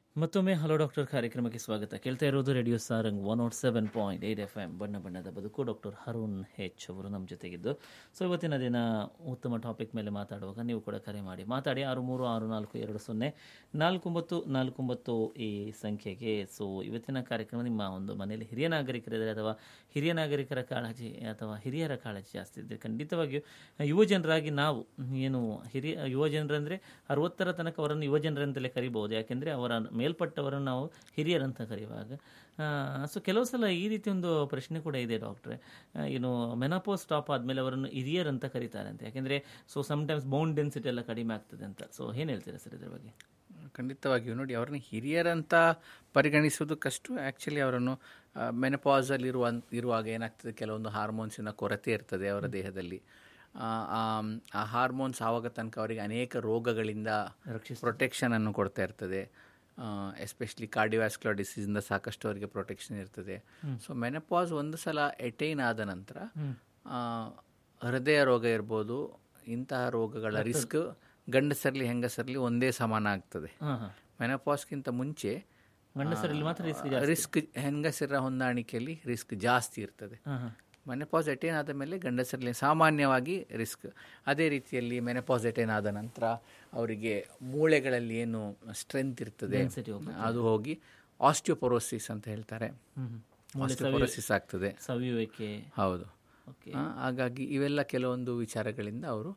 ಮತ್ತೊಮ್ಮೆ hello doctor ಕಾರ್ಯಕ್ರಮಕ್ಕೆ ಸ್ವಾಗತ ಕೇಳ್ತಾ ಇರೋದು radio Sarang one nought seven point eight F M ಬಣ್ಣ ಬಣ್ಣದ ಬದುಕು ಡಾಕ್ಟರ್ ಹರುಣ್ ಹೆಚ್ ಅವರು ನಮ್ಮ ಜೊತೆಗಿದ್ದು ಸೊ ಇವತ್ತಿನ ದಿನ ಉತ್ತಮ ಟಾಪಿಕ್ ಮೇಲೆ ಮಾತಾಡುವಾಗ ನೀವು ಕೂಡ ಕರೆ ಮಾಡಿ ಮಾತಾಡಿ ಆರು ಮೂರು ಆರು ನಾಲ್ಕು ಎರಡು ಸೊನ್ನೆ ನಾಲ್ಕೊಂಬತ್ತು ನಾಲ್ಕೊಂಬತ್ತು ಈ ಸಂಖ್ಯೆಗೆ ಸೊ ಇವತ್ತಿನ ಕಾರ್ಯಕ್ರಮ ನಿಮ್ಮ ಒಂದು ಮನೆಯಲ್ಲಿ ಹಿರಿಯ ನಾಗರಿಕರಿದ್ದಾರೆ ಅಥವಾ ಹಿರಿಯ ನಾಗರಿಕರ ಕಾಳಜಿ ಅಥವಾ ಹಿರಿಯರ ಕಾಳಜಿ ಜಾಸ್ತಿ ಇದ್ದರೆ ಖಂಡಿತವಾಗಿಯೂ ಯುವ ಜನರಾಗಿ ನಾವು ಏನು ಹಿರಿಯ ಯುವ ಜನರಂದರೆ ಅರವತ್ತರ ತನಕ ಅವರನ್ನು ಯುವ ಜನರಂತಲೇ ಕರಿಬೋದು ಯಾಕೆಂದರೆ ಅವರ ಮೇಲ್ಪಟ್ಟವರನ್ನು ನಾವು ಹಿರಿಯರಂತ ಕರೆಯುವಾಗ ಸೊ ಕೆಲವು ಸಲ ಈ ರೀತಿ ಒಂದು ಪ್ರಶ್ನೆ ಕೂಡ ಇದೆ ಡಾಕ್ಟ್ರೆ ಏನು ಮೆನಪೋ ಸ್ಟಾಪ್ ಆದಮೇಲೆ ಅವರನ್ನು ಹಿರಿಯರಂತ ಕರೀತಾರೆ ಅಂತ ಯಾಕೆಂದರೆ ಸೊ ಸಮ್ಟೈಮ್ಸ್ ಬೋನ್ ಡೆನ್ಸಿಟಿ ಎಲ್ಲ ಕಡಿಮೆ ಆಗ್ತದೆ ಅಂತ ಸೊ ಏನು ಹೇಳ್ತೀರಾ ಸರ್ ಇದ್ರ ಬಗ್ಗೆ ಖಂಡಿತವಾಗಿಯೂ ನೋಡಿ ಅವ್ರನ್ನ ಹಿರಿಯರಂತ ಪರಿಗಣಿಸೋದಕ್ಕಷ್ಟು ಆ್ಯಕ್ಚುಲಿ ಅವರನ್ನು ಮೆನಪಾಸಲ್ಲಿ ಇರುವ ಇರುವಾಗ ಏನಾಗ್ತದೆ ಕೆಲವೊಂದು ಹಾರ್ಮೋನ್ಸಿನ ಕೊರತೆ ಇರ್ತದೆ ಅವರ ದೇಹದಲ್ಲಿ ಆ, ಆ- ಆ ಹಾರ್ಮೋನ್ಸ್ ಆವಾಗ ತನಕ ಅವರಿಗೆ ಅನೇಕ ರೋಗಗಳಿಂದ ಪ್ರೊಟೆಕ್ಷನ್ ಅನ್ನು ಕೊಡ್ತಾ ಇರ್ತದೆ ಎಸ್ಪೆಷಲಿ ಕಾರ್ಡಿವ್ಯಾಸ್ಕ್ಯುಲರ್ ಡಿಸೀಸಿಂದ ಸಾಕಷ್ಟು ಅವರಿಗೆ ಪ್ರೊಟೆಕ್ಷನ್ ಇರ್ತದೆ ಸೊ ಮೆನಪಾಸ್ ಒಂದು ಸಲ ಎಟೈನ್ ಆದ ನಂತರ ಆ, ಹೃದಯ ರೋಗ ಇರ್ಬೋದು ಇಂತಹ ರೋಗಗಳ ರಿಸ್ಕ್ ಗಂಡಸರಲ್ಲಿ ಹೆಂಗಸರಲ್ಲಿ ಒಂದೇ ಸಮಾನ ಆಗ್ತದೆ ಹಾಂ ಹಾಂ ಮೆನಪಾಸ್ಗಿಂತ ಮುಂಚೆ ಗಂಡಸರಲ್ಲಿ ಮಾತ್ರ risk ರಿಸ್ಕ್ ಹೆಂಗಸರ ಹೊಂದಾಣಿಕೆಯಲ್ಲಿ ರಿಸ್ಕ್ ಜಾಸ್ತಿ ಇರ್ತದೆ ಹಾಂ ಹಾಂ ಮೆನಪಾಸ್ ಎಟೇನ್ ಆದ ಮೇಲೆ ಗಂಡಸರಲ್ಲಿ ಸಾಮಾನ್ಯವಾಗಿ ರಿಸ್ಕ್ ಅದೇ ರೀತಿಯಲ್ಲಿ ಮೆನಪಾಸ್ ಎಟೇನ್ ಆದ ನಂತರ ಅವರಿಗೆ ಮೂಳೆಗಳಲ್ಲಿ ಏನು ಸ್ಟ್ರೆಂತ್ ಇರ್ತದೆ Density ಅದು ಹೋಗಿ ಆಸ್ಟಿಯೋಪೊರೋಸಿಸ್ ಅಂತ ಹೇಳ್ತಾರೆ ಹ್ಞೂ ಆಸ್ಟಿಯೋಪೊರೋಸಿಸ್ ಆಗ್ತದೆ ಸವಿಯುವಿಕೆ ಹೌದು ಓಕೆ ಆ, ಹಾಗಾಗಿ ಇವೆಲ್ಲ ಕೆಲವೊಂದು ವಿಚಾರಗಳಿಂದ ಅವರು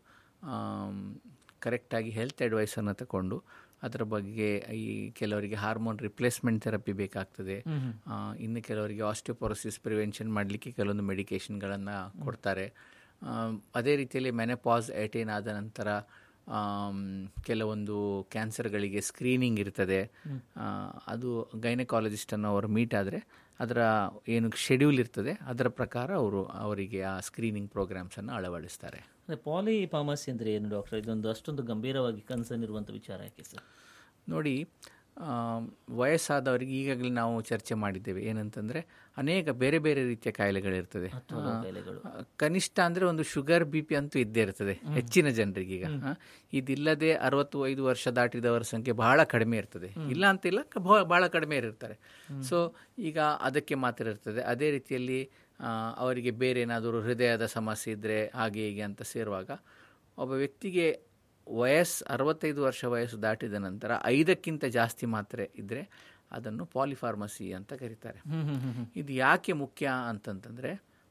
ಕರೆಕ್ಟಾಗಿ ಹೆಲ್ತ್ ಅಡ್ವೈಸನ್ನು ತಗೊಂಡು ಅದರ ಬಗ್ಗೆ ಈ ಕೆಲವರಿಗೆ ಹಾರ್ಮೋನ್ ರಿಪ್ಲೇಸ್ಮೆಂಟ್ ಥೆರಪಿ ಬೇಕಾಗ್ತದೆ ಆ, ಇನ್ನು ಕೆಲವರಿಗೆ ಆಸ್ಟಿಯೋಪೊರೋಸಿಸ್ ಪ್ರಿವೆನ್ಷನ್ ಮಾಡಲಿಕ್ಕೆ ಕೆಲವೊಂದು ಮೆಡಿಕೇಷನ್ಗಳನ್ನು ಕೊಡ್ತಾರೆ ಆ, ಅದೇ ರೀತಿಯಲ್ಲಿ ಮೆನೆಪಾಸ್ ಏಟೇನ್ ಆದ ನಂತರ ಆಮ್, ಕೆಲವೊಂದು ಕ್ಯಾನ್ಸರ್ಗಳಿಗೆ ಸ್ಕ್ರೀನಿಂಗ್ ಇರ್ತದೆ ಆ, ಅದು ಗೈನಕಾಲಜಿಸ್ಟನ್ನು ಅವರು ಮೀಟ್ ಆದರೆ ಅದರ ಏನು ಶೆಡ್ಯೂಲ್ ಇರ್ತದೆ ಅದರ ಪ್ರಕಾರ ಅವರು ಅವರಿಗೆ ಆ ಸ್ಕ್ರೀನಿಂಗ್ ಪ್ರೋಗ್ರಾಮ್ಸನ್ನು ಅಳವಡಿಸ್ತಾರೆ ಅದೇ ಪಾಲಿ ಫಾರ್ಮಸಿ ಅಂದರೆ ಏನು ಡಾಕ್ಟರ್ ಇದೊಂದು ಅಷ್ಟೊಂದು ಗಂಭೀರವಾಗಿ ಕನ್ಸರ್ನ್ ಇರುವಂಥ ವಿಚಾರ ಯಾಕೆ ಸರ್ ನೋಡಿ ಆ, ವಯಸ್ಸಾದವರಿಗೆ ಈಗಾಗಲೇ ನಾವು ಚರ್ಚೆ ಮಾಡಿದ್ದೇವೆ ಏನಂತಂದರೆ ಅನೇಕ ಬೇರೆ ಬೇರೆ ರೀತಿಯ ಕಾಯಿಲೆಗಳಿರ್ತದೆ ಹತ್ತುವ ಕಾಯಿಲೆಗಳು ಆ, ಕನಿಷ್ಠ ಅಂದರೆ ಒಂದು ಶುಗರ್ ಬಿ ಪಿ ಅಂತೂ ಇದ್ದೇ ಇರ್ತದೆ ಹೆಚ್ಚಿನ ಜನರಿಗೀಗ ಆ, ಇದಿಲ್ಲದೆ ಅರವತ್ತು ಐದು ವರ್ಷ ದಾಟಿದವರ ಸಂಖ್ಯೆ ಬಹಳ ಕಡಿಮೆ ಇರ್ತದೆ ಇಲ್ಲ ಅಂತಿಲ್ಲ ಕ- ಬಹ- ಬಹಳ ಕಡಿಮೆ ಇರ್ತಾರೆ ಸೊ ಈಗ ಅದಕ್ಕೆ ಮಾತ್ರ ಇರ್ತದೆ ಅದೇ ರೀತಿಯಲ್ಲಿ ಆ, ಅವರಿಗೆ ಬೇರೆ ಏನಾದರೂ ಹೃದಯದ ಸಮಸ್ಯೆ ಇದ್ದರೆ ಹಾಗೆ ಹೀಗೆ ಅಂತ ಸೇರುವಾಗ ಒಬ್ಬ ವ್ಯಕ್ತಿಗೆ ವಯಸ್ಸು ಅರವತ್ತೈದು ವರ್ಷ ವಯಸ್ಸು ದಾಟಿದ ನಂತರ ಐದಕ್ಕಿಂತ ಜಾಸ್ತಿ ಮಾತ್ರೆ ಇದ್ದರೆ ಅದನ್ನು ಪಾಲಿಫಾರ್ಮಸಿ ಅಂತ ಕರೀತಾರೆ ಹ್ಮ್ ಹ್ಮ್ ಹ್ಮ್ ಹ್ಮ್ ಇದು ಯಾಕೆ ಮುಖ್ಯ ಅಂತಂತಂದರೆ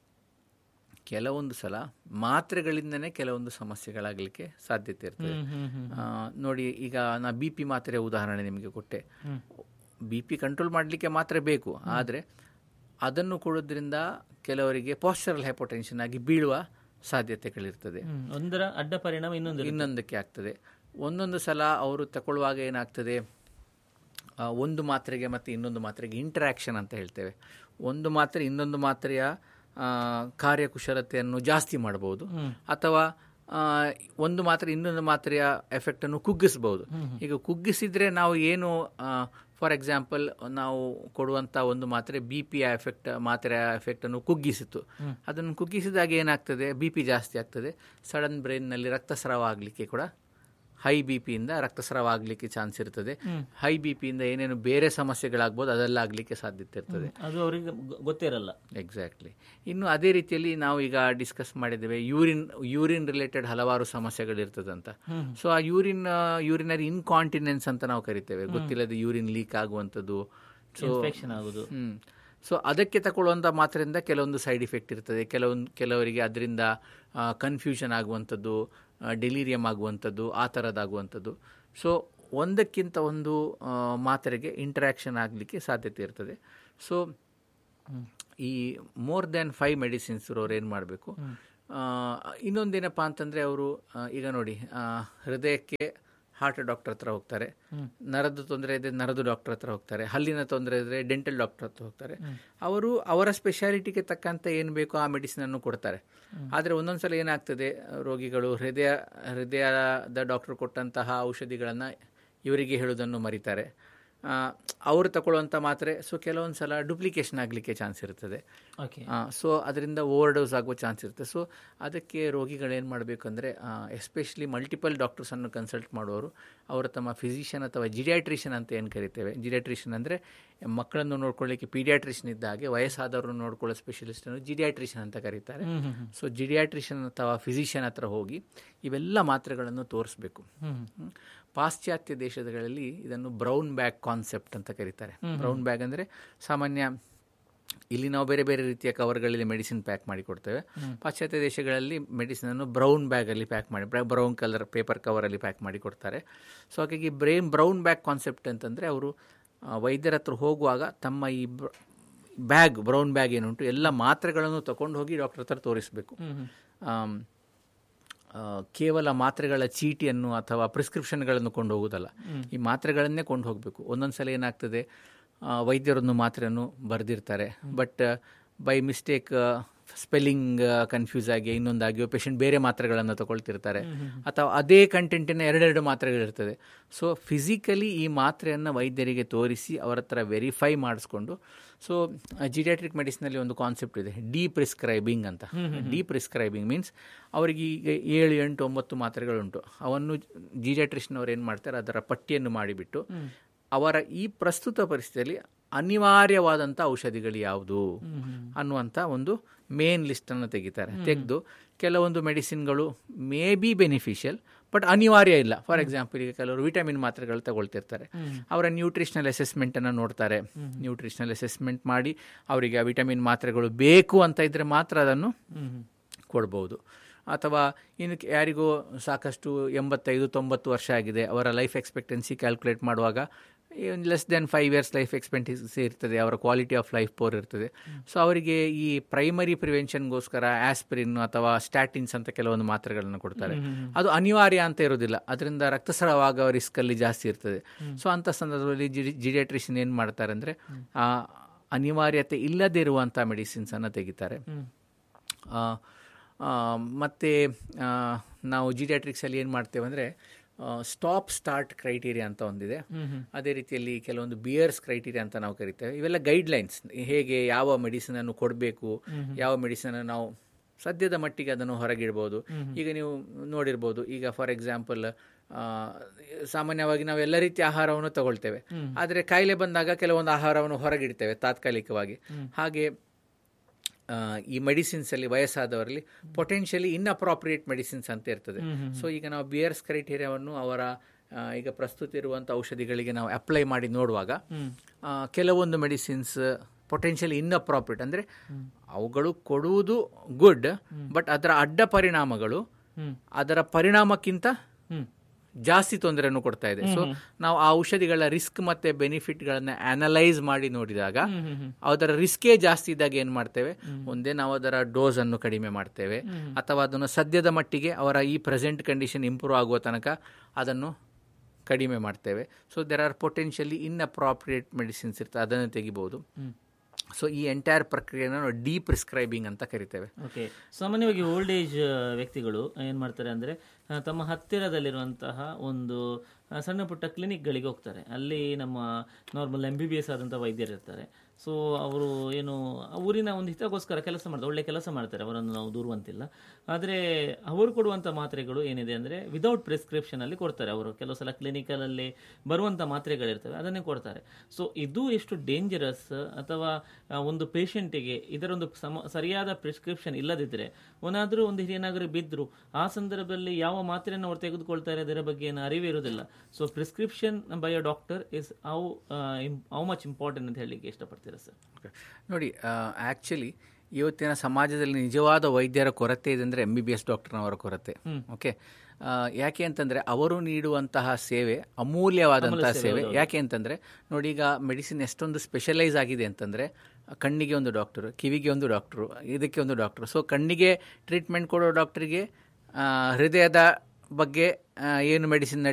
ಕೆಲವೊಂದು ಸಲ ಮಾತ್ರೆಗಳಿಂದನೇ ಕೆಲವೊಂದು ಸಮಸ್ಯೆಗಳಾಗಲಿಕ್ಕೆ ಸಾಧ್ಯತೆ ಇರ್ತದೆ ಹ್ಮ್ ಹ್ಮ್ ಆ, ನೋಡಿ ಈಗ ನಾ ಬಿ ಪಿ ಮಾತ್ರೆ ಉದಾಹರಣೆ ನಿಮಗೆ ಕೊಟ್ಟೆ ಬಿ ಪಿ ಕಂಟ್ರೋಲ್ ಮಾಡಲಿಕ್ಕೆ ಮಾತ್ರೆ ಬೇಕು ಆದರೆ ಅದನ್ನು ಕೊಡೋದ್ರಿಂದ ಕೆಲವರಿಗೆ ಪಾಸ್ಚರಲ್ ಹೈಪೋಟೆನ್ಷನ್ ಆಗಿ ಬೀಳುವ ಸಾಧ್ಯತೆಗಳಿರ್ತದೆ ಹ್ಮ್. ಒಂದರ ಅಡ್ಡ ಪರಿಣಾಮ ಇನ್ನೊಂದು ಇನ್ನೊಂದಕ್ಕೆ ಆಗ್ತದೆ ಒಂದೊಂದು ಸಲ ಅವರು ತಗೊಳ್ಳುವಾಗ ಏನಾಗ್ತದೆ ಆ, ಒಂದು ಮಾತ್ರೆಗೆ ಮತ್ತು ಇನ್ನೊಂದು ಮಾತ್ರೆಗೆ ಇಂಟ್ರಾಕ್ಷನ್ ಅಂತ ಹೇಳ್ತೇವೆ ಒಂದು ಮಾತ್ರೆ ಇನ್ನೊಂದು ಮಾತ್ರೆಯ ಆ, ಕಾರ್ಯಕುಶಲತೆಯನ್ನು ಜಾಸ್ತಿ ಮಾಡಬಹುದು ಅಥವಾ ಆ, ಒಂದು ಮಾತ್ರೆ ಇನ್ನೊಂದು ಮಾತ್ರೆಯ ಎಫೆಕ್ಟನ್ನು ಕುಗ್ಗಿಸ್ಬೋದು ಈಗ ಕುಗ್ಗಿಸಿದ್ರೆ ನಾವು ಏನು ಫಾರ್ ಎಕ್ಸಾಂಪಲ್ ನಾವು ಕೊಡುವಂಥ ಒಂದು ಮಾತ್ರೆ ಬಿ ಪಿಯ ಎಫೆಕ್ಟ್ ಮಾತ್ರೆಯ ಎಫೆಕ್ಟನ್ನು ಕುಗ್ಗಿಸಿತು ಅದನ್ನು ಕುಗ್ಗಿಸಿದಾಗ ಏನಾಗ್ತದೆ ಬಿ ಪಿ ಜಾಸ್ತಿ ಆಗ್ತದೆ ಸಡನ್ ಬ್ರೈನ್ನಲ್ಲಿ ರಕ್ತಸ್ರಾವ ಆಗಲಿಕ್ಕೆ ಕೂಡ ಹೈ ಬಿ ಪಿಯಿಂದ ರಕ್ತಸ್ರಾವ ಆಗಲಿಕ್ಕೆ ಚಾನ್ಸ್ ಇರ್ತದೆ ಹೈ ಬಿ ಪಿಯಿಂದ ಏನೇನು ಬೇರೆ ಸಮಸ್ಯೆಗಳಾಗ್ಬೋದು ಅದೆಲ್ಲ ಆಗಲಿಕ್ಕೆ ಸಾಧ್ಯತೆ ಇರ್ತದೆ ಅದು ಅವರಿಗೆ ಗೊ- ಗೊತ್ತೇ ಇರಲ್ಲ ಎಕ್ಸಾಕ್ಟ್ಲಿ ಇನ್ನು ಅದೇ ರೀತಿಯಲ್ಲಿ ನಾವು ಈಗ ಡಿಸ್ಕಸ್ ಮಾಡಿದ್ದೇವೆ ಯೂರಿನ್ ಯೂರಿನ್ ರಿಲೇಟೆಡ್ ಹಲವಾರು ಸಮಸ್ಯೆಗಳಿರ್ತದಂತ ಸೊ ಆ ಯೂರಿನ್ ಯೂರಿನರಿ ಇನ್ಕಾಂಟಿನೆನ್ಸ್ ಅಂತ ನಾವು ಕರಿತೇವೆ ಗೊತ್ತಿಲ್ಲದೆ ಯೂರಿನ್ ಲೀಕ್ ಆಗುವಂಥದ್ದು ಸೊ ಇನ್ಫೆಕ್ಷನ್ ಆಗೋದು ಹ್ಮ್ ಸೊ ಅದಕ್ಕೆ ತಗೊಳ್ಳುವಂಥ ಮಾತ್ರೆಯಿಂದ ಕೆಲವೊಂದು ಸೈಡ್ ಇಫೆಕ್ಟ್ ಇರ್ತದೆ ಕೆಲವೊಂದು ಕೆಲವರಿಗೆ ಅದರಿಂದ ಕನ್ಫ್ಯೂಷನ್ ಆಗುವಂಥದ್ದು ಡೆಲೀರಿಯಂ ಆಗುವಂಥದ್ದು ಆ ಥರದ್ದಾಗುವಂಥದ್ದು ಸೊ ಒಂದಕ್ಕಿಂತ ಒಂದು ಆ, ಮಾತ್ರೆಗೆ ಇಂಟ್ರಾಕ್ಷನ್ ಆಗಲಿಕ್ಕೆ ಸಾಧ್ಯತೆ ಇರ್ತದೆ ಸೊ ಈ ಮೋರ್ ದ್ಯಾನ್ ಫೈವ್ ಮೆಡಿಸಿನ್ಸ್ ಇರೋರು ಏನು ಮಾಡಬೇಕು ಇನ್ನೊಂದೇನಪ್ಪ ಅಂತಂದರೆ ಅವರು ಈಗ ನೋಡಿ ಆ, ಹೃದಯಕ್ಕೆ ಹಾರ್ಟ್ ಡಾಕ್ಟರ್ ಹತ್ರ ಹೋಗ್ತಾರೆ ನರದ ತೊಂದರೆ ಇದೆ ನರದು ಡಾಕ್ಟರ್ ಹತ್ರ ಹೋಗ್ತಾರೆ ಹಲ್ಲಿನ ತೊಂದರೆ ಇದ್ರೆ ಡೆಂಟಲ್ ಡಾಕ್ಟರ್ ಹತ್ರ ಹೋಗ್ತಾರೆ ಅವರು ಅವರ ಸ್ಪೆಷಾಲಿಟಿಗೆ ತಕ್ಕಂತೆ ಏನು ಬೇಕೋ ಆ ಮೆಡಿಸಿನ್ ಅನ್ನು ಕೊಡ್ತಾರೆ ಆದರೆ ಒಂದೊಂದ್ಸಲ ಏನಾಗ್ತದೆ ರೋಗಿಗಳು ಹೃದಯ ಹೃದಯದ ಡಾಕ್ಟರ್ ಕೊಟ್ಟಂತಹ ಔಷಧಿಗಳನ್ನು ಇವರಿಗೆ ಹೇಳೋದನ್ನು ಮರಿತಾರೆ ಅವರು ತಗೊಳ್ಳುವಂಥ ಮಾತ್ರೆ ಸೊ ಕೆಲವೊಂದು ಸಲ ಡುಪ್ಲಿಕೇಶನ್ ಆಗಲಿಕ್ಕೆ ಚಾನ್ಸ್ ಇರ್ತದೆ ಓಕೆ ಸೊ ಅದರಿಂದ ಓವರ್ ಡೋಸ್ ಆಗುವ ಚಾನ್ಸ್ ಇರುತ್ತೆ ಸೊ ಅದಕ್ಕೆ ರೋಗಿಗಳೇನು ಮಾಡಬೇಕಂದ್ರೆ ಎಸ್ಪೆಷಲಿ ಮಲ್ಟಿಪಲ್ ಡಾಕ್ಟರ್ಸನ್ನು ಕನ್ಸಲ್ಟ್ ಮಾಡುವವರು ಅವರು ತಮ್ಮ ಫಿಸಿಷಿಯನ್ ಅಥವಾ ಜಿಡಿಯಾಟ್ರಿಷನ್ ಅಂತ ಏನು ಕರಿತೇವೆ ಜಿಡಿಯಾಟ್ರಿಷನ್ ಅಂದರೆ ಮಕ್ಕಳನ್ನು ನೋಡ್ಕೊಳ್ಳಿಕ್ಕೆ ಪೀಡಿಯಾಟ್ರಿಷನ್ ಇದ್ದ ಹಾಗೆ ವಯಸ್ಸಾದವರು ನೋಡ್ಕೊಳ್ಳೋ ಸ್ಪೆಷಲಿಸ್ಟನ್ನು ಜಿಡಿಯಾಟ್ರಿಷನ್ ಅಂತ ಕರೀತಾರೆ ಸೊ ಜಿಡಿಯಾಟ್ರಿಷನ್ ಅಥವಾ ಫಿಸಿಷಿಯನ್ ಹತ್ರ ಹೋಗಿ ಇವೆಲ್ಲ ಮಾತ್ರೆಗಳನ್ನು ತೋರಿಸ್ಬೇಕು ಹ್ಮ್. ಪಾಶ್ಚಾತ್ಯ ದೇಶಗಳಲ್ಲಿ ಇದನ್ನು ಬ್ರೌನ್ ಬ್ಯಾಗ್ ಕಾನ್ಸೆಪ್ಟ್ ಅಂತ ಕರೀತಾರೆ ಬ್ರೌನ್ ಬ್ಯಾಗ್ ಅಂದರೆ ಸಾಮಾನ್ಯ ಇಲ್ಲಿ ನಾವು ಬೇರೆ ಬೇರೆ ರೀತಿಯ ಕವರ್ಗಳಲ್ಲಿ ಮೆಡಿಸಿನ್ ಪ್ಯಾಕ್ ಮಾಡಿ ಕೊಡ್ತೇವೆ ಪಾಶ್ಚಾತ್ಯ ದೇಶಗಳಲ್ಲಿ ಮೆಡಿಸಿನನ್ನು ಬ್ರೌನ್ ಬ್ಯಾಗಲ್ಲಿ ಪ್ಯಾಕ್ ಮಾಡಿ ಬ್ರೌನ್ ಕಲರ್ ಪೇಪರ್ ಕವರಲ್ಲಿ ಪ್ಯಾಕ್ ಮಾಡಿ ಕೊಡ್ತಾರೆ ಸೊ ಹಾಗಾಗಿ ಬ್ರೇನ್ ಬ್ರೌನ್ ಬ್ಯಾಗ್ ಕಾನ್ಸೆಪ್ಟ್ ಅಂತಂದರೆ ಅವರು ಆ, ವೈದ್ಯರ ಹತ್ರ ಹೋಗುವಾಗ ತಮ್ಮ ಈ ಬ್ಯಾಗ್ ಬ್ರೌನ್ ಬ್ಯಾಗ್ ಏನುಂಟು ಎಲ್ಲ ಮಾತ್ರೆಗಳನ್ನು ತಗೊಂಡು ಹೋಗಿ ಡಾಕ್ಟರ್ ಹತ್ರ ತೋರಿಸಬೇಕು ಆಮ್, ಆ, ಕೇವಲ ಮಾತ್ರೆಗಳ ಚೀಟಿಯನ್ನು ಅಥವಾ ಪ್ರಿಸ್ಕ್ರಿಪ್ಷನ್ಗಳನ್ನು ಕೊಂಡು ಹೋಗುವುದಲ್ಲ ಈ ಮಾತ್ರೆಗಳನ್ನೇ ಕೊಂಡು ಹೋಗಬೇಕು ಒಂದೊಂದು ಸಲ ಏನಾಗ್ತದೆ ಆ, ವೈದ್ಯರೊಂದು ಮಾತ್ರೆಯನ್ನು ಬರೆದಿರ್ತಾರೆ but by mistake spelling confuse ಆಗಿ ಇನ್ನೊಂದಾಗಿ ಪೇಷಂಟ್ ಬೇರೆ ಮಾತ್ರೆಗಳನ್ನು ತಗೊಳ್ತಿರ್ತಾರೆ ಅಥವಾ ಅದೇ ಕಂಟೆಂಟಿನ ಎರಡೆರಡು ಮಾತ್ರೆಗಳಿರ್ತದೆ ಸೊ ಫಿಸಿಕಲಿ ಈ ಮಾತ್ರೆಯನ್ನು ವೈದ್ಯರಿಗೆ ತೋರಿಸಿ ಅವರ ಹತ್ರ ವೆರಿಫೈ ಮಾಡಿಸ್ಕೊಂಡು ಸೊ ಜಿಡಿಯಾಟ್ರಿಕ್ ಮೆಡಿಸಿನಲ್ಲಿ ಒಂದು ಕಾನ್ಸೆಪ್ಟ್ ಇದೆ ಡಿ ಪ್ರಿಸ್ಕ್ರೈಬಿಂಗ್ ಅಂತ ಡಿ ಪ್ರಿಸ್ಕ್ರೈಬಿಂಗ್ ಮೀನ್ಸ್ ಅವರಿಗೆ ಈಗ ಏಳು ಎಂಟು ಒಂಬತ್ತು ಮಾತ್ರೆಗಳುಂಟು ಅವನ್ನು ಜಿಡಿಯಾಟ್ರಿಷನ್ ಅವ್ರು ಏನು ಮಾಡ್ತಾರೆ ಅದರ ಪಟ್ಟಿಯನ್ನು ಮಾಡಿಬಿಟ್ಟು ಅವರ ಈ ಪ್ರಸ್ತುತ ಪರಿಸ್ಥಿತಿಯಲ್ಲಿ ಅನಿವಾರ್ಯವಾದಂಥ ಔಷಧಿಗಳು ಯಾವುದು ಅನ್ನುವಂಥ ಒಂದು ಮೇನ್ ಲಿಸ್ಟನ್ನು ತೆಗಿತಾರೆ ತೆಗೆದು ಕೆಲವೊಂದು ಮೆಡಿಸಿನ್ಗಳು ಮೇ ಬಿ ಬೆನಿಫಿಷಿಯಲ್ ಬಟ್ ಅನಿವಾರ್ಯ ಇಲ್ಲ ಫಾರ್ ಎಕ್ಸಾಂಪಲ್ ಈಗ ಕೆಲವರು ವಿಟಮಿನ್ ಮಾತ್ರೆಗಳು ತಗೊಳ್ತಿರ್ತಾರೆ ಅವರ ನ್ಯೂಟ್ರಿಷನಲ್ ಅಸೆಸ್ಮೆಂಟನ್ನು ನೋಡ್ತಾರೆ ನ್ಯೂಟ್ರಿಷನಲ್ ಅಸೆಸ್ಮೆಂಟ್ ಮಾಡಿ ಅವರಿಗೆ ಆ ವಿಟಮಿನ್ ಮಾತ್ರೆಗಳು ಬೇಕು ಅಂತ ಇದ್ದರೆ ಮಾತ್ರ ಅದನ್ನು ಕೊಡ್ಬೋದು ಅಥವಾ ಇನ್ನು ಕೆ- ಯಾರಿಗೋ ಸಾಕಷ್ಟು ಎಂಬತ್ತೈದು ತೊಂಬತ್ತು ವರ್ಷ ಆಗಿದೆ ಅವರ ಲೈಫ್ ಎಕ್ಸ್ಪೆಕ್ಟೆನ್ಸಿ ಕ್ಯಾಲ್ಕುಲೇಟ್ ಮಾಡುವಾಗ less than five years life expectancy ಇರ್ತದೆ ಅವರ ಕ್ವಾಲಿಟಿ ಆಫ್ ಲೈಫ್ ಪೋರ್ ಇರ್ತದೆ ಸೊ ಅವರಿಗೆ ಈ ಪ್ರೈಮರಿ ಪ್ರಿವೆನ್ಷನ್ಗೋಸ್ಕರ ಆಸ್ಪಿರಿನ್ ಅಥವಾ ಸ್ಟ್ಯಾಟಿನ್ಸ್ ಅಂತ ಕೆಲವೊಂದು ಮಾತ್ರೆಗಳನ್ನು ಕೊಡ್ತಾರೆ ಅದು ಅನಿವಾರ್ಯ ಅಂತ ಇರೋದಿಲ್ಲ ಅದರಿಂದ ರಕ್ತಸ್ರಾವ ರಿಸ್ಕ್ ಅಲ್ಲಿ ಜಾಸ್ತಿ ಇರ್ತದೆ ಸೊ ಅಂಥ ಸಂದರ್ಭದಲ್ಲಿ ಜಿಡಿಯಾಟ್ರಿಷನ್ ಏನು ಮಾಡ್ತಾರೆ ಅಂದರೆ ಆ ಅನಿವಾರ್ಯತೆ ಇಲ್ಲದೇ ಇರುವಂಥ ಮೆಡಿಸಿನ್ಸನ್ನು ತೆಗಿತಾರೆ ಆ, ಆ, ಮತ್ತೆ ಆ, ನಾವು ಜಿಡಿಯಾಟ್ರಿಕ್ಸಲ್ಲಿ ಏನು ಮಾಡ್ತೇವೆ ಅಂದರೆ ಸ್ಟಾಪ್ ಸ್ಟಾರ್ಟ್ ಕ್ರೈಟೀರಿಯಾ ಅಂತ ಒಂದಿದೆ ಅದೇ ರೀತಿಯಲ್ಲಿ ಕೆಲವೊಂದು ಬಿಯರ್ಸ್ ಕ್ರೈಟೀರಿಯಾ ಅಂತ ನಾವು ಕರಿತೇವೆ ಇವೆಲ್ಲ ಗೈಡ್ಲೈನ್ಸ್ ಹೇಗೆ ಯಾವ ಮೆಡಿಸಿನನ್ನು ಕೊಡಬೇಕು ಯಾವ ಮೆಡಿಸಿನನ್ನು ನಾವು ಸದ್ಯದ ಮಟ್ಟಿಗೆ ಅದನ್ನು ಹೊರಗಿಡ್ಬೋದು ಈಗ ನೀವು ನೋಡಿರ್ಬೋದು ಈಗ ಫಾರ್ ಎಕ್ಸಾಂಪಲ್ ಸಾಮಾನ್ಯವಾಗಿ ನಾವು ಎಲ್ಲ ರೀತಿಯ ಆಹಾರವನ್ನು ತಗೊಳ್ತೇವೆ ಆದರೆ ಕಾಯಿಲೆ ಬಂದಾಗ ಕೆಲವೊಂದು ಆಹಾರವನ್ನು ಹೊರಗಿಡ್ತೇವೆ ತಾತ್ಕಾಲಿಕವಾಗಿ ಹಾಗೆ ಆ, ಈ ಮೆಡಿಸಿನ್ಸ್ ಅಲ್ಲಿ ವಯಸ್ಸಾದವರಲ್ಲಿ ಪೊಟೆನ್ಷಿಯಲಿ ಇನ್ಅಪ್ರಾಪ್ರಿಯೇಟ್ ಮೆಡಿಸಿನ್ಸ್ ಅಂತ ಇರ್ತದೆ ಸೊ ಈಗ ನಾವು ಬಿಯರ್ಸ್ ಕ್ರೈಟೀರಿಯಾವನ್ನು ಅವರ ಆ, ಈಗ ಪ್ರಸ್ತುತ ಇರುವಂಥ ಔಷಧಿಗಳಿಗೆ ನಾವು ಅಪ್ಲೈ ಮಾಡಿ ನೋಡುವಾಗ ಆ, ಕೆಲವೊಂದು ಮೆಡಿಸಿನ್ಸ್ ಪೊಟೆನ್ಷಿಯಲಿ ಇನ್ಅಪ್ರಾಪ್ರಿಯೇಟ್ ಅಂದರೆ ಅವುಗಳು ಕೊಡುವುದು ಗುಡ್ ಬಟ್ ಅದರ ಅಡ್ಡ ಪರಿಣಾಮಗಳು ಅದರ ಪರಿಣಾಮಕ್ಕಿಂತ ಜಾಸ್ತಿ ತೊಂದರೆಯನ್ನು ಕೊಡ್ತಾ ಇದೆ ಸೊ ನಾವು ಆ ಔಷಧಿಗಳ ರಿಸ್ಕ್ ಮತ್ತೆ ಬೆನಿಫಿಟ್ಗಳನ್ನ ಅನಲೈಸ್ ಮಾಡಿ ನೋಡಿದಾಗ ಅದರ ರಿಸ್ಕೇ ಜಾಸ್ತಿ ಇದ್ದಾಗ ಏನು ಮಾಡ್ತೇವೆ ಒಂದೇ ನಾವು ಅದರ ಡೋಸ್ ಅನ್ನು ಕಡಿಮೆ ಮಾಡ್ತೇವೆ ಅಥವಾ ಅದನ್ನು ಸದ್ಯದ ಮಟ್ಟಿಗೆ ಅವರ ಈ ಪ್ರೆಸೆಂಟ್ ಕಂಡೀಷನ್ ಇಂಪ್ರೂವ್ ಆಗುವ ತನಕ ಅದನ್ನು ಕಡಿಮೆ ಮಾಡ್ತೇವೆ so there are potentially inappropriate medicines ಇರ್ತದೆ ಅದನ್ನು ತೆಗಿಬಹುದು ಸೊ ಈ ಎಂಟೈರ್ ಪ್ರಕ್ರಿಯೆನ ನಾವು ಡಿ ಪ್ರಿಸ್ಕ್ರೈಬಿಂಗ್ ಅಂತ ಕರಿತೇವೆ ಓಕೆ ಸಾಮಾನ್ಯವಾಗಿ ಓಲ್ಡ್ ಏಜ್ ವ್ಯಕ್ತಿಗಳು ಏನು ಮಾಡ್ತಾರೆ ಅಂದರೆ ತಮ್ಮ ಹತ್ತಿರದಲ್ಲಿರುವಂತಹ ಒಂದು ಆ, ಸಣ್ಣ ಪುಟ್ಟ ಕ್ಲಿನಿಕ್ಗಳಿಗೆ ಹೋಗ್ತಾರೆ ಅಲ್ಲಿ ನಮ್ಮ normal M B B S ಆದಂಥ ವೈದ್ಯರು ಇರ್ತಾರೆ ಸೊ ಅವರು ಏನು ಆ ಊರಿನ ಒಂದು ಹಿತಕ್ಕೋಸ್ಕರ ಕೆಲಸ ಮಾಡ್ತಾರೆ ಒಳ್ಳೆ ಕೆಲಸ ಮಾಡ್ತಾರೆ ಅವರನ್ನು ನಾವು ದೂರುವಂತಿಲ್ಲ ಆದರೆ ಅವರು ಕೊಡುವಂಥ ಮಾತ್ರೆಗಳು ಏನಿದೆ ಅಂದರೆ ವಿದೌಟ್ ಪ್ರಿಸ್ಕ್ರಿಪ್ಷನಲ್ಲಿ ಕೊಡ್ತಾರೆ ಅವರು ಕೆಲವು ಸಲ ಕ್ಲಿನಿಕಲಲ್ಲಿ ಬರುವಂಥ ಮಾತ್ರೆಗಳಿರ್ತವೆ ಅದನ್ನೇ ಕೊಡ್ತಾರೆ ಸೊ ಇದು ಎಷ್ಟು ಡೇಂಜರಸ್ ಅಥವಾ ಆ, ಒಂದು ಪೇಷಂಟಿಗೆ ಇದರೊಂದು ಸಮ ಸರಿಯಾದ ಪ್ರಿಸ್ಕ್ರಿಪ್ಷನ್ ಇಲ್ಲದಿದ್ದರೆ ಏನಾದರೂ ಒಂದು ಹಿರಿಯನಾಗರು ಬಿದ್ದರು ಆ ಸಂದರ್ಭದಲ್ಲಿ ಯಾವ ಮಾತ್ರೆಯನ್ನು ಅವರು ತೆಗೆದುಕೊಳ್ತಾರೆ ಅದರ ಬಗ್ಗೆ ಏನು ಅರಿವು ಇರೋದಿಲ್ಲ so prescription by a doctor is how how much important ಅಂತ ಹೇಳಲಿಕ್ಕೆ ಇಷ್ಟಪಡ್ತೀರಾ ಸರ್ Okay. ನೋಡಿ ಆ್ಯಕ್ಚುಲಿ ಇವತ್ತಿನ ಸಮಾಜದಲ್ಲಿ ನಿಜವಾದ ವೈದ್ಯರ ಕೊರತೆ ಇದೆ ಅಂದರೆ ಎಂ ಬಿ ಬಿ ಎಸ್ ಡಾಕ್ಟರ್ನವರ ಕೊರತೆ ಓಕೆ ಯಾಕೆ ಅಂತಂದರೆ ಅವರು ನೀಡುವಂತಹ ಸೇವೆ ಅಮೂಲ್ಯವಾದಂತಹ ಸೇವೆ ಯಾಕೆ ಅಂತಂದರೆ ನೋಡಿ ಈಗ ಮೆಡಿಸಿನ್ ಎಷ್ಟೊಂದು ಸ್ಪೆಷಲೈಸ್ ಆಗಿದೆ ಅಂತಂದರೆ ಕಣ್ಣಿಗೆ ಒಂದು ಡಾಕ್ಟರು ಕಿವಿಗೆ ಒಂದು ಡಾಕ್ಟ್ರು ಇದಕ್ಕೆ ಒಂದು ಡಾಕ್ಟ್ರು ಸೊ ಕಣ್ಣಿಗೆ ಟ್ರೀಟ್ಮೆಂಟ್ ಕೊಡೋ ಡಾಕ್ಟ್ರಿಗೆ ಹೃದಯದ ಬಗ್ಗೆ ಆ, ಏನು ಮೆಡಿಸಿನ್